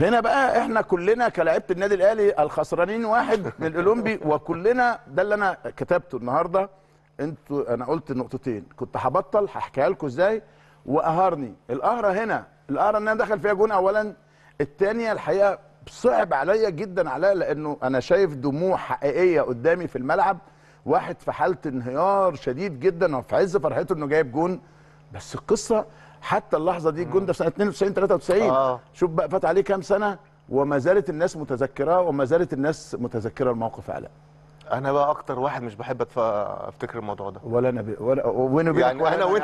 هنا بقى احنا كلنا كلاعيبه النادي الاهلي الخسرانين واحد من الاولمبي وكلنا ده اللي انا كتبته النهارده انتوا انا قلت نقطتين كنت هبطل هحكيها لكم ازاي وقهرني القهره هنا القهره ان انا دخل فيها جون اولا الثانيه الحقيقه صعب عليا جدا عليا لانه انا شايف دموع حقيقيه قدامي في الملعب واحد في حاله انهيار شديد جدا وفي عز فرحته انه جايب جون بس القصه حتى اللحظه دي الجون ده في سنه 92 93 آه. شوف بقى فات عليه كام سنه وما زالت الناس متذكراه وما زالت الناس متذكره الموقف علاء انا بقى اكتر واحد مش بحب أتف- افتكر الموضوع ده ولا انا بي ولا وين وبينك يعني ولا انا وانت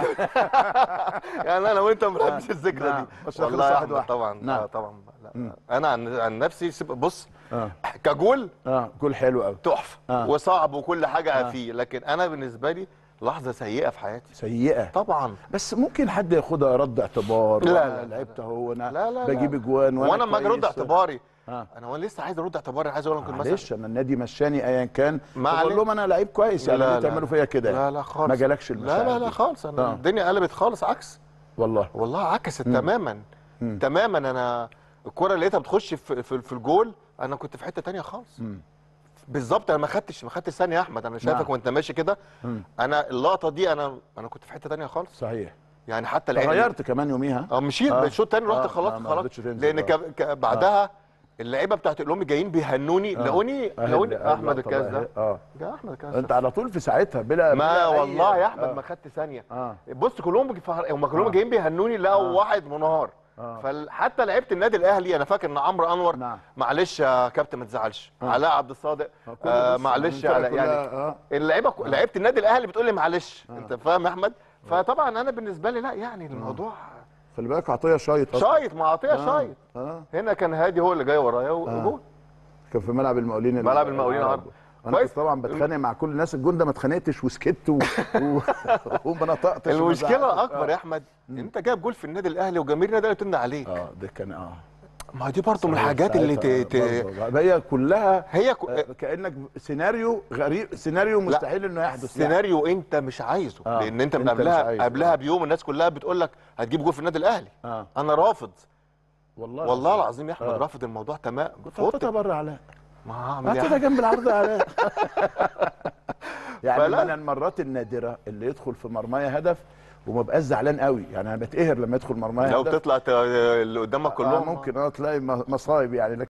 يعني انا وانت ما بنحبش الذكرى نعم. دي بس خلص والله يا واحد احمد واحد. طبعا نعم. آه طبعا لا. انا عن عن نفسي سيب- بص اه كجول اه جول حلو قوي تحفه آه. وصعب وكل حاجه آه. فيه لكن انا بالنسبه لي لحظه سيئه في حياتي سيئه طبعا بس ممكن حد ياخدها رد اعتبار لا، وأنا لا، لا، لعبت اهو انا لا، لا، بجيب لا. اجوان وانا لما اجي ارد كويس. اعتباري اه انا وانا لسه عايز ارد اعتباري عايز اقول لكم مثلا معلش انا النادي مشاني ايا كان ما بقول عليك. لهم انا لعيب كويس يعني لا، ليه لا. تعملوا فيا كده لا لا خالص ما جالكش المشاعر لا لا لا دي. خالص انا آه. الدنيا قلبت خالص عكس والله والله عكست تماما تماما انا الكره اللي لقيتها بتخش في, في, في الجول انا كنت في حته تانية خالص بالظبط انا ما خدتش ما خدتش ثانيه يا احمد انا شايفك نعم. وانت ماشي كده مم. انا اللقطه دي انا انا كنت في حته تانية خالص صحيح يعني حتى العين غيرت كمان يوميها اه مشيت آه. آه. الشوط الثاني رحت آه، خلاص آه، ما خلاص رضيتش تنزل، لان آه. ك... ك... بعدها اللعيبه بتاعت الام جايين بيهنوني لقوني أهي لقوني اللي- احمد اللقطة الكاس بقى ده أهي. اه يا احمد الكاس انت ده على طول في ساعتها بلا ما بلا أي- والله يا احمد آه. ما خدت ثانيه اه بص كلهم بيفهر... هم كلهم جايين بيهنوني لقوا واحد منهار آه. فحتى لعيبه النادي الاهلي انا فاكر ان عمرو انور نعم. معلش يا كابتن ما تزعلش علاء عبد الصادق كله آه بص، معلش الفرقة على كلها، يعني آه. اللعيبه ك- لعيبه النادي الاهلي بتقول لي معلش انت فاهم يا احمد فطبعا انا بالنسبه لي لا يعني الموضوع خلي بالك عطيه شايط أصلاً. شايط مع عطيه آه. شايط اه هنا كان هادي هو اللي جاي ورايا وجول كان في ملعب المقاولين ملعب المقاولين العرب. العرب. انا كويس. كنت طبعا بتخانق مع كل الناس الجون ده ما اتخانقتش وسكت و... و... وما نطقتش وما المشكله زعقتش. الاكبر يا احمد انت جايب جول في النادي الاهلي وجماهير النادي الاهلي بتمنع عليك اه ده كان اه ما دي برضه من الحاجات اللي ت... ت... برضه. هي كلها هي ك... آه، كانك سيناريو غريب سيناريو مستحيل انه يحدث سيناريو انت مش عايزه آه. لان انت من أنت مش قبلها عايزه. قبلها بيوم الناس كلها بتقول لك هتجيب جول في النادي الاهلي اه انا رافض والله والله العظيم يا احمد آه. رافض الموضوع تمام كنت فوت حطيتها بره علاء ما هعمل ايه يا حطيتها أحمد؟ جنب العرض علاء يعني فلا. من المرات النادره اللي يدخل في مرمايا هدف وما بقاش زعلان قوي يعني انا بتقهر لما يدخل مرمايا لو هدف بتطلع ت- اللي قدامك آه كلهم ممكن اه تلاقي م- مصايب يعني